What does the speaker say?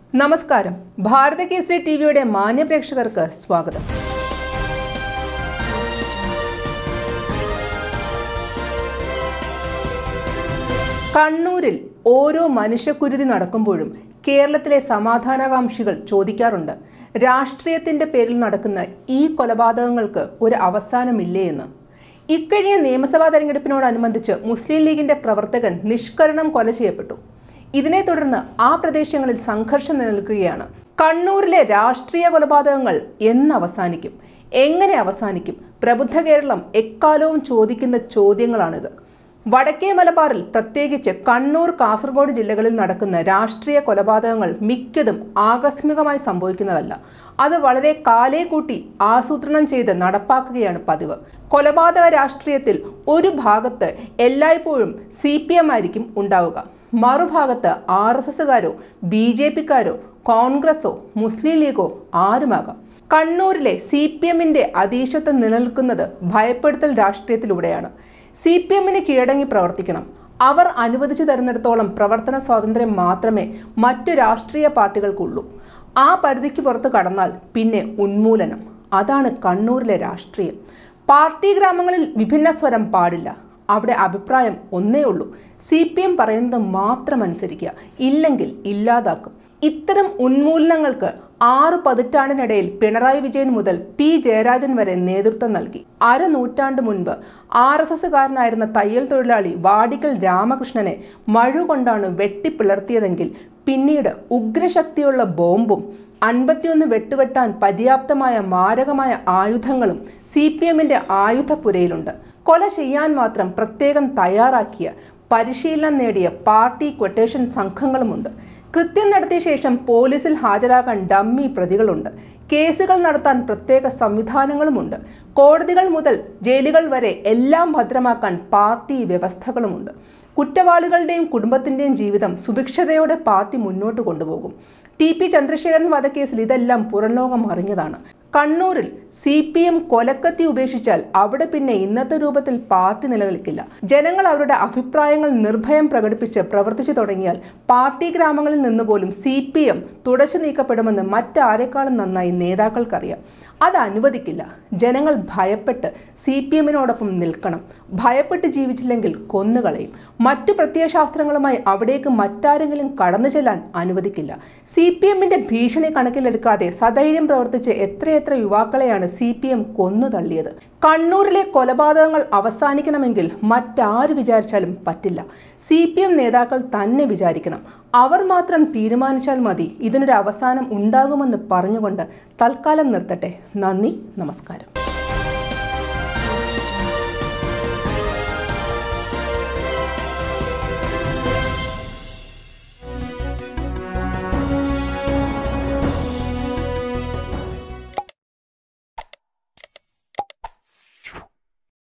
നമസ്കാരം ഭാരത കേസരി ടി വിയുടെ മാന്യ പ്രേക്ഷകർക്ക് സ്വാഗതം കണ്ണൂരിൽ ഓരോ മനുഷ്യക്കുരുതി നടക്കുമ്പോഴും കേരളത്തിലെ സമാധാനകാംക്ഷികൾ ചോദിക്കാറുണ്ട് രാഷ്ട്രീയത്തിന്റെ പേരിൽ നടക്കുന്ന ഈ കൊലപാതകങ്ങൾക്ക് ഒരു അവസാനമില്ലേ എന്ന് ഇക്കഴിഞ്ഞ നിയമസഭാ തെരഞ്ഞെടുപ്പിനോടനുബന്ധിച്ച് മുസ്ലിം ലീഗിന്റെ പ്രവർത്തകൻ നിഷ്കരണം കൊല ചെയ്യപ്പെട്ടു ഇതിനെ തുടർന്ന് ആ പ്രദേശങ്ങളിൽ സംഘർഷം നിലനിൽക്കുകയാണ് കണ്ണൂരിലെ രാഷ്ട്രീയ കൊലപാതകങ്ങൾ എന്ന് അവസാനിക്കും എങ്ങനെ അവസാനിക്കും പ്രബുദ്ധ കേരളം എക്കാലവും ചോദിക്കുന്ന ചോദ്യങ്ങളാണിത് വടക്കേ മലബാറിൽ പ്രത്യേകിച്ച് കണ്ണൂർ കാസർഗോഡ് ജില്ലകളിൽ നടക്കുന്ന രാഷ്ട്രീയ കൊലപാതകങ്ങൾ മിക്കതും ആകസ്മികമായി സംഭവിക്കുന്നതല്ല അത് വളരെ കാലേ കൂട്ടി ആസൂത്രണം ചെയ്ത് നടപ്പാക്കുകയാണ് പതിവ് കൊലപാതക രാഷ്ട്രീയത്തിൽ ഒരു ഭാഗത്ത് എല്ലായ്പ്പോഴും സി പി എം ആയിരിക്കും ഉണ്ടാവുക മറുഭാഗത്ത് ആർ എസ് എസുകാരോ ബി ജെ പിക്കാരോ കോൺഗ്രസോ മുസ്ലിം ലീഗോ ആരുമാകാം കണ്ണൂരിലെ സി പി എമ്മിന്റെ അതീശത്വം നിലനിൽക്കുന്നത് ഭയപ്പെടുത്തൽ രാഷ്ട്രീയത്തിലൂടെയാണ് സി പി എമ്മിന് കീഴടങ്ങി പ്രവർത്തിക്കണം അവർ അനുവദിച്ചു തരുന്നിടത്തോളം പ്രവർത്തന സ്വാതന്ത്ര്യം മാത്രമേ മറ്റു രാഷ്ട്രീയ പാർട്ടികൾക്കുള്ളൂ ആ പരിധിക്ക് പുറത്ത് കടന്നാൽ പിന്നെ ഉന്മൂലനം അതാണ് കണ്ണൂരിലെ രാഷ്ട്രീയം പാർട്ടി ഗ്രാമങ്ങളിൽ വിഭിന്ന സ്വരം പാടില്ല അവിടെ അഭിപ്രായം ഒന്നേ ഉള്ളൂ സി പി എം പറയുന്നത് മാത്രം അനുസരിക്കുക ഇല്ലെങ്കിൽ ഇല്ലാതാക്കും ഇത്തരം ഉന്മൂലനങ്ങൾക്ക് ആറ് പതിറ്റാണ്ടിനിടയിൽ പിണറായി വിജയൻ മുതൽ പി ജയരാജൻ വരെ നേതൃത്വം നൽകി അരനൂറ്റാണ്ട് മുൻപ് ആർ എസ് എസുകാരനായിരുന്ന തയ്യൽ തൊഴിലാളി വാടിക്കൽ രാമകൃഷ്ണനെ മഴ കൊണ്ടാണ് വെട്ടിപ്പിളർത്തിയതെങ്കിൽ പിന്നീട് ഉഗ്രശക്തിയുള്ള ബോംബും അൻപത്തിയൊന്ന് വെട്ടുവെട്ടാൻ പര്യാപ്തമായ മാരകമായ ആയുധങ്ങളും സി പി എമ്മിന്റെ ആയുധപ്പുരയിലുണ്ട് കൊല ചെയ്യാൻ മാത്രം പ്രത്യേകം തയ്യാറാക്കിയ പരിശീലനം നേടിയ പാർട്ടി ക്വട്ടേഷൻ സംഘങ്ങളുമുണ്ട് കൃത്യം നടത്തിയ ശേഷം പോലീസിൽ ഹാജരാകാൻ ഡമ്മി പ്രതികളുണ്ട് കേസുകൾ നടത്താൻ പ്രത്യേക സംവിധാനങ്ങളുമുണ്ട് കോടതികൾ മുതൽ ജയിലുകൾ വരെ എല്ലാം ഭദ്രമാക്കാൻ പാർട്ടി വ്യവസ്ഥകളുമുണ്ട് കുറ്റവാളികളുടെയും കുടുംബത്തിൻ്റെയും ജീവിതം സുഭിക്ഷതയോടെ പാർട്ടി മുന്നോട്ട് കൊണ്ടുപോകും ടി പി ചന്ദ്രശേഖരൻ വധക്കേസിൽ ഇതെല്ലാം പുറംലോകം അറിഞ്ഞതാണ് കണ്ണൂരിൽ സി പി എം കൊലക്കത്തി ഉപേക്ഷിച്ചാൽ അവിടെ പിന്നെ ഇന്നത്തെ രൂപത്തിൽ പാർട്ടി നിലനിൽക്കില്ല ജനങ്ങൾ അവരുടെ അഭിപ്രായങ്ങൾ നിർഭയം പ്രകടിപ്പിച്ച് പ്രവർത്തിച്ചു തുടങ്ങിയാൽ പാർട്ടി ഗ്രാമങ്ങളിൽ നിന്ന് പോലും സി പി എം തുടച്ചു നീക്കപ്പെടുമെന്ന് മറ്റാരെക്കാളും നന്നായി നേതാക്കൾക്കറിയാം അത് അനുവദിക്കില്ല ജനങ്ങൾ ഭയപ്പെട്ട് സി പി എമ്മിനോടൊപ്പം നിൽക്കണം ഭയപ്പെട്ട് ജീവിച്ചില്ലെങ്കിൽ കൊന്നുകളയും മറ്റു പ്രത്യയശാസ്ത്രങ്ങളുമായി അവിടേക്ക് മറ്റാരെങ്കിലും കടന്നു ചെല്ലാൻ അനുവദിക്കില്ല സി പി എമ്മിന്റെ ഭീഷണി കണക്കിലെടുക്കാതെ സധൈര്യം പ്രവർത്തിച്ച് എത്രയെത്ര യുവാക്കളെയാണ് സി പി എം കൊന്നു തള്ളിയത് കണ്ണൂരിലെ കൊലപാതകങ്ങൾ അവസാനിക്കണമെങ്കിൽ മറ്റാര് വിചാരിച്ചാലും പറ്റില്ല സി പി എം നേതാക്കൾ തന്നെ വിചാരിക്കണം അവർ മാത്രം തീരുമാനിച്ചാൽ മതി ഇതിനൊരു അവസാനം ഉണ്ടാകുമെന്ന് പറഞ്ഞുകൊണ്ട് തൽക്കാലം നിർത്തട്ടെ നന്ദി നമസ്കാരം